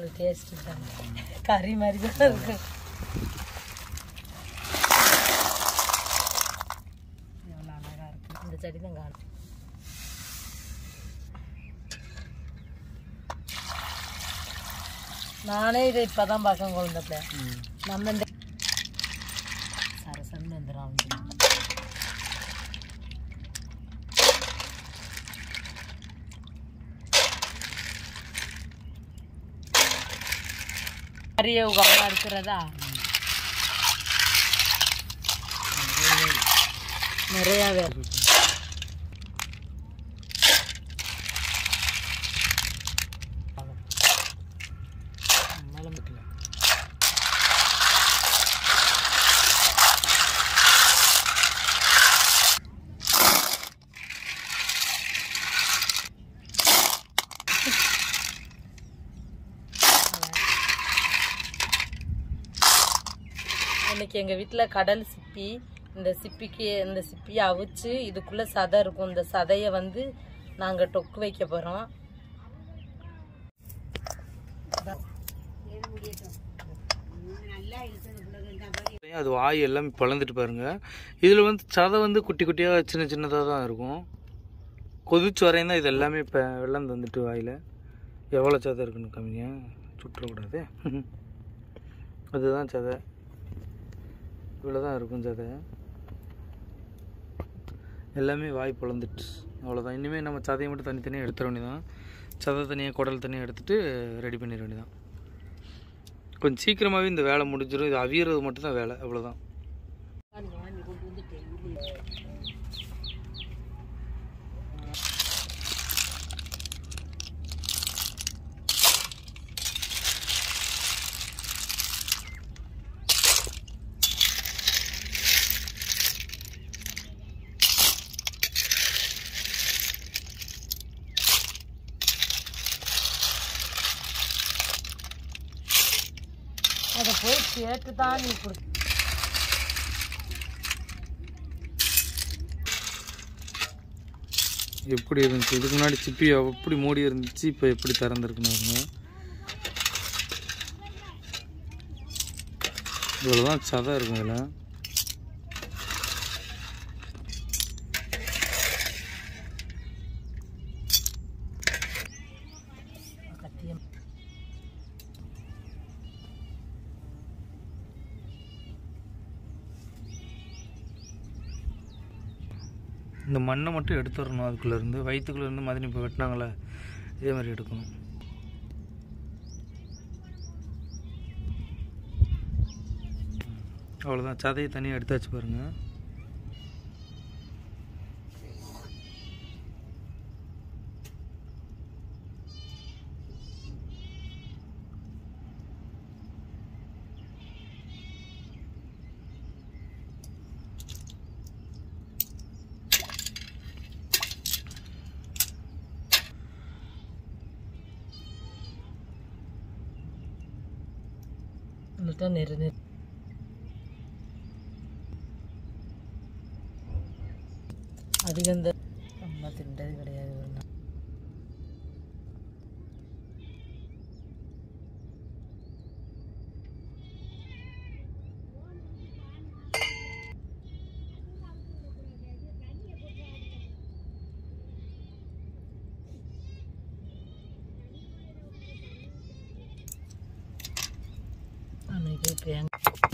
ஒரு டேஸ்ட் தான் கறி மாதிரி தான் இருக்கு எவ்வளோ அழகா இருக்கு இந்த செடி தான் காணும் நானே இதை இப்பதான் பார்க்க குழந்தை நம்ம இந்த சரசன்னு வந்துடும் அவங்க கறியை உங்க அம்மா எடுக்கிறதா நிறையாவே இருக்கு இன்னைக்கு எங்கள் வீட்டில் கடல் சிப்பி இந்த சிப்பிக்கு இந்த சிப்பியை அவிச்சு இதுக்குள்ளே சதை இருக்கும் இந்த சதையை வந்து நாங்கள் டொக்கு வைக்க போகிறோம் அது வாய் எல்லாமே பிளந்துட்டு பாருங்க இதில் வந்து சதை வந்து குட்டி குட்டியாக சின்ன சின்னதாக தான் இருக்கும் கொதிச்சு வரையும் தான் இது எல்லாமே இப்போ வெள்ளம் தந்துட்டு வாயில் எவ்வளோ சதை இருக்குன்னு கம்மியாக சுற்றக்கூடாது அதுதான் சதை இவ்வளோ தான் இருக்கும் சதை எல்லாமே வாய் பிளந்துட்டு அவ்வளோதான் இனிமேல் நம்ம சதையை மட்டும் தனித்தனியாக எடுத்துட வேண்டியதான் சதை தனியாக குடல் தனியாக எடுத்துட்டு ரெடி பண்ணிட வேண்டியதான் கொஞ்சம் சீக்கிரமாகவே இந்த வேலை முடிஞ்சிடும் இது அவியறது மட்டும்தான் வேலை அவ்வளோதான் அதை போய் கேட்டு தான் நீ கொடு எப்படி இருந்துச்சு இதுக்கு முன்னாடி சிப்பி எப்படி மூடி இருந்துச்சு இப்போ எப்படி திறந்துருக்குன்னு இவ்வளோதான் சதை இருக்கும் இதில் கத்தியம் இந்த மண்ணை மட்டும் எடுத்துடணும் அதுக்குள்ளேருந்து வயிற்றுக்குள்ளேருந்து மதினி இப்போ வெட்டினாங்களே இதே மாதிரி எடுக்கணும் அவ்வளோதான் சதையை தனியாக எடுத்தாச்சு பாருங்கள் வந்துட்டா நெரு நெரு அதிகம் இந்த அம்மா திண்டது கிடையாது ஒரு நாள் அன்னைக்கு இப்போ எங்க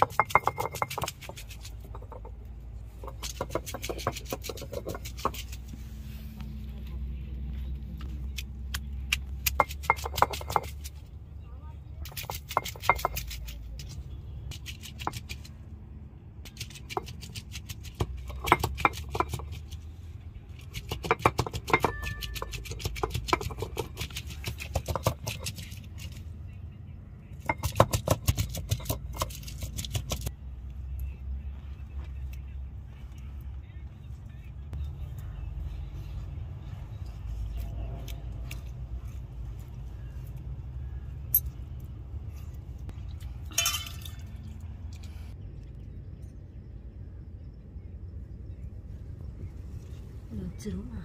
வச்சிருமா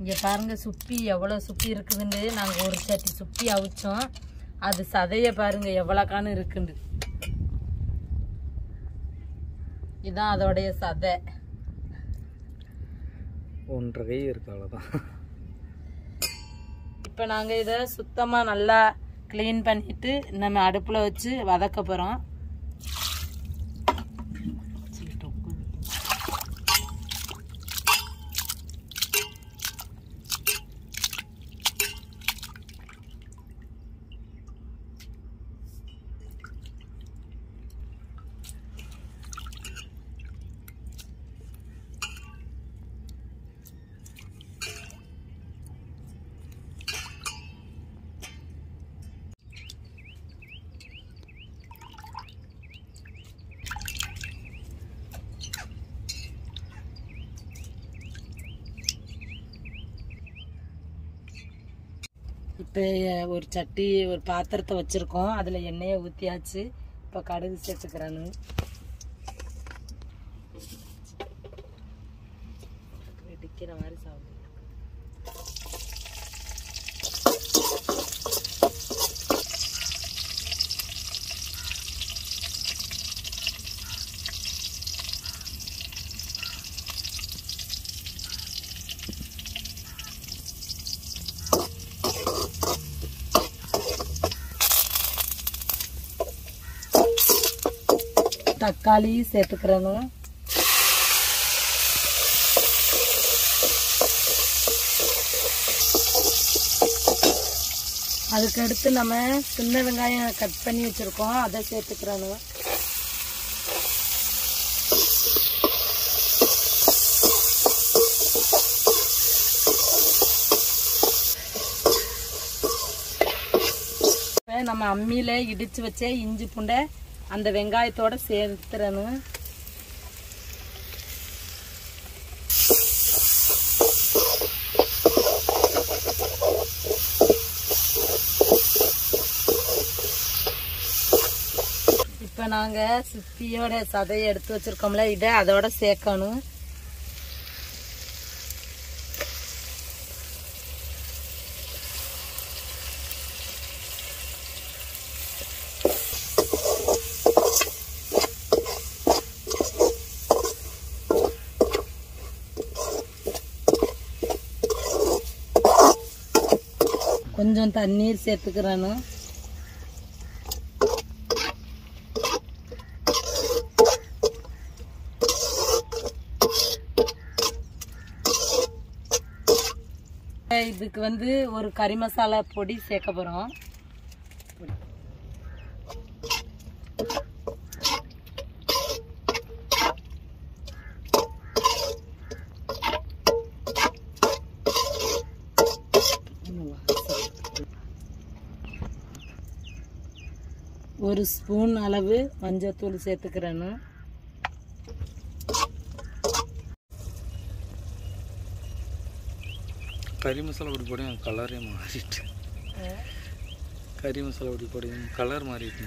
இங்கே பாருங்க சுப்பி எவ்வளோ சுப்பி இருக்குதுன்னு நாங்கள் ஒரு சட்டி சுப்பி அவிச்சோம் அது சதையை பாருங்க எவ்வளோக்கானு இருக்குண்டு இதான் அதோடைய சதை ஒன்றரை கை இருக்கு அவ்வளோதான் இப்போ நாங்கள் இதை சுத்தமாக நல்லா க்ளீன் பண்ணிட்டு நம்ம அடுப்பில் வச்சு வதக்க போகிறோம் இப்போ ஒரு சட்டி ஒரு பாத்திரத்தை வச்சுருக்கோம் அதில் எண்ணெயை ஊற்றியாச்சு இப்போ கடுகு சேர்த்துக்கிறேன்னு வெடிக்கிற மாதிரி சவுண்ட் தக்காளி சேர்த்துக்கிறேன்னு அதுக்கடுத்து நம்ம சின்ன வெங்காயம் கட் பண்ணி வச்சுருக்கோம் அதை சேர்த்துக்கிறேன்னு இப்ப நம்ம அம்மியில இடிச்சு வச்ச இஞ்சி பூண்டை அந்த வெங்காயத்தோட சேர்த்துறணும் இப்போ நாங்கள் சிப்பியோட சதையை எடுத்து வச்சிருக்கோம்ல இதை அதோட சேர்க்கணும் கொஞ்சம் தண்ணீர் சேர்த்துக்கிறேன்னு இதுக்கு வந்து ஒரு கறி மசாலா பொடி சேர்க்க போகிறோம் ஒரு ஸ்பூன் அளவு மஞ்சத்தூள் சேர்த்துக்கிறேன்னு கறி மசாலா பொடி போடையும் கலரே மாறிட்டு கறி மசாலா பொடி போடையும் கலர் மாறிட்டு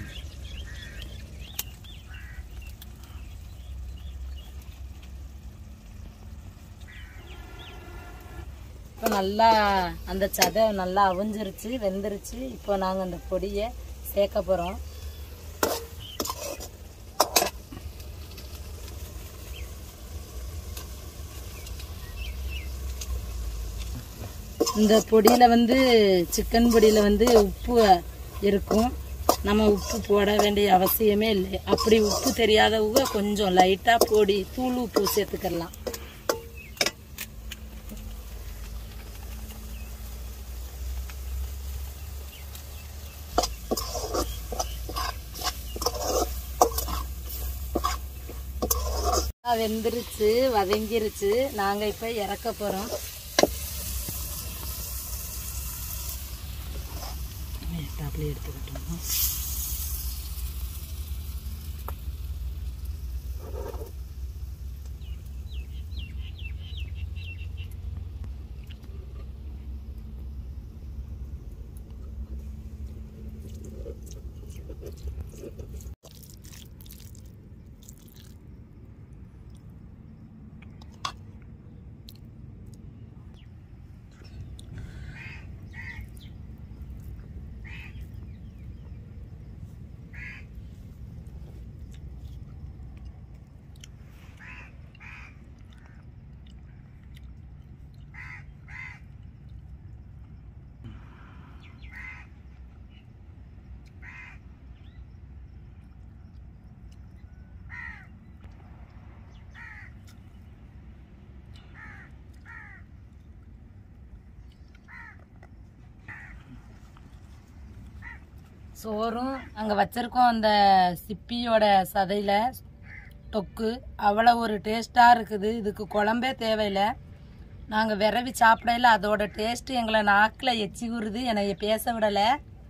இப்போ நல்லா அந்த சதை நல்லா அவிஞ்சிருச்சு வெந்துருச்சு இப்போ நாங்கள் அந்த பொடியை சேர்க்க போகிறோம் இந்த பொடியில் வந்து சிக்கன் பொடியில் வந்து உப்பு இருக்கும் நம்ம உப்பு போட வேண்டிய அவசியமே இல்லை அப்படி உப்பு தெரியாதவங்க கொஞ்சம் லைட்டாக பொடி தூள் உப்பு சேர்த்துக்கலாம் வெந்துருச்சு வதங்கிருச்சு நாங்கள் இப்போ இறக்க போகிறோம் டாப்லேயே எடுத்துக்கிட்டோம் சோறும் அங்கே வச்சிருக்கோம் அந்த சிப்பியோட சதையில் தொக்கு அவ்வளோ ஒரு டேஸ்ட்டாக இருக்குது இதுக்கு குழம்பே தேவையில்லை நாங்கள் விரவி சாப்பிடையில அதோட டேஸ்ட்டு எங்களை நாக்கில் எச்சி ஊறுது என்னை பேச விடலை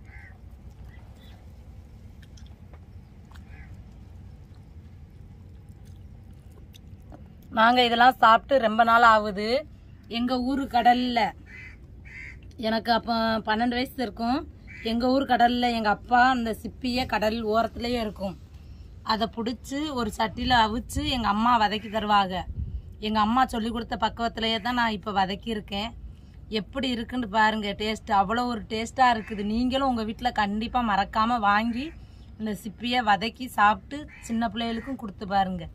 நாங்கள் இதெல்லாம் சாப்பிட்டு ரொம்ப நாள் ஆகுது எங்கள் ஊர் கடலில் எனக்கு அப்போ பன்னெண்டு வயசு இருக்கும் எங்கள் ஊர் கடலில் எங்கள் அப்பா அந்த சிப்பியை கடல் ஓரத்துலேயே இருக்கும் அதை பிடிச்சி ஒரு சட்டியில் அவிச்சு எங்கள் அம்மா வதக்கி தருவாங்க எங்கள் அம்மா சொல்லி கொடுத்த பக்குவத்திலேயே தான் நான் இப்போ வதக்கியிருக்கேன் எப்படி இருக்குன்னு பாருங்க டேஸ்ட் அவ்வளோ ஒரு டேஸ்ட்டாக இருக்குது நீங்களும் உங்கள் வீட்டில் கண்டிப்பாக மறக்காமல் வாங்கி இந்த சிப்பியை வதக்கி சாப்பிட்டு சின்ன பிள்ளைகளுக்கும் கொடுத்து பாருங்க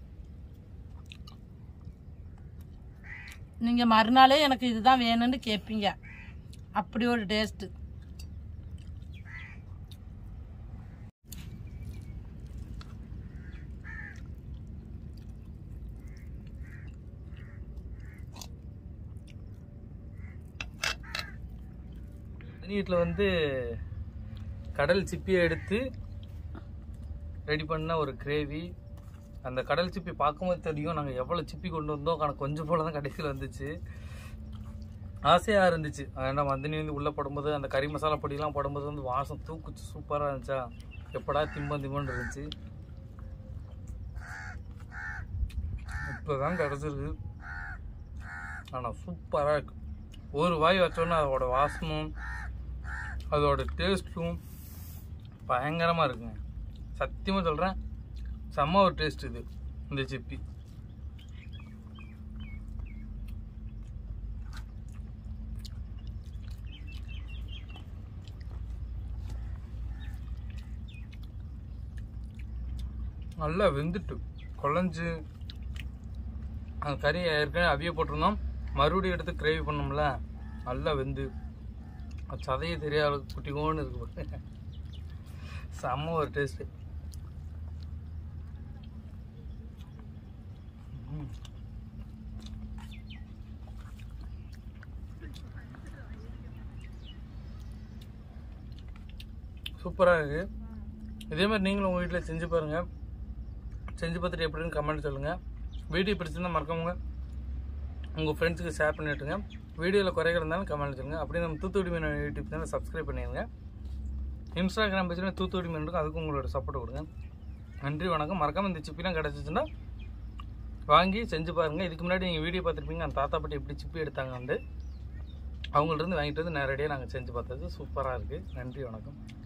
நீங்கள் மறுநாளே எனக்கு இதுதான் வேணும்னு கேட்பீங்க அப்படி ஒரு டேஸ்ட்டு வீட்டில் வந்து கடல் சிப்பியை எடுத்து ரெடி பண்ண ஒரு கிரேவி அந்த கடல் சிப்பி பார்க்கும்போது தெரியும் நாங்கள் எவ்வளோ சிப்பி கொண்டு வந்தோம் ஆனால் கொஞ்சம் போல தான் கடைசியில் வந்துச்சு ஆசையாக இருந்துச்சு ஏன்னா மந்தினி வந்து உள்ளே போடும்போது அந்த கறி மசாலா பொடியெல்லாம் போடும்போது வந்து வாசம் தூக்குச்சு சூப்பராக இருந்துச்சா எப்படா திம்பம் திம்பம்னு இருந்துச்சு இப்போ தான் கிடச்சிருக்கு ஆனால் சூப்பராக இருக்கு ஒரு வாய் வச்சோன்னா அதோட வாசமும் அதோட டேஸ்ட்டும் பயங்கரமாக இருக்குங்க சத்தியமாக சொல்கிறேன் செம்ம ஒரு டேஸ்ட் இது இந்த சிப்பி நல்லா வெந்துட்டு குழஞ்சு அந்த கறி ஏற்கனவே அவிய போட்டிருந்தோம் மறுபடியும் எடுத்து கிரேவி பண்ணோம்ல நல்லா வெந்து அது சதையே தெரியாத அளவுக்கு குட்டிகோன்னு இருக்கு பாரு. செம்ம ஒரு டேஸ்ட்டு சூப்பராக இருக்குது இதே மாதிரி நீங்களும் உங்கள் வீட்டில் செஞ்சு பாருங்கள் செஞ்சு பார்த்துட்டு எப்படின்னு கமெண்ட் சொல்லுங்கள் வீடியோ பிடிச்சிருந்தா மறக்காமங்க உங்கள் ஃப்ரெண்ட்ஸுக்கு ஷேர் பண்ணிவிட்டுங்க வீடியோவில் குறைகள் இருந்தாலும் கமெண்ட் சொல்லுங்கள் அப்படியே நம்ம Thoothukudi Meen YouTube channel subscribe பண்ணிடுங்க இன்ஸ்டாகிராம் பேஜில் தூத்துக்குடி மீன் இருக்கும் அதுக்கும் உங்களோட சப்போர்ட் கொடுங்க நன்றி வணக்கம் மறக்காமல் இந்த சிப்பிலாம் கிடச்சிச்சுன்னா வாங்கி செஞ்சு பாருங்கள் இதுக்கு முன்னாடி நீங்கள் வீடியோ பார்த்துருப்பீங்க அந்த தாத்தா பாட்டி எப்படி சிப்பி எடுத்தாங்க வந்து அவங்கள்ட்ட இருந்து வாங்கிட்டு வந்து நேரடியாக நாங்கள் செஞ்சு பார்த்தது சூப்பராக இருக்குது நன்றி வணக்கம்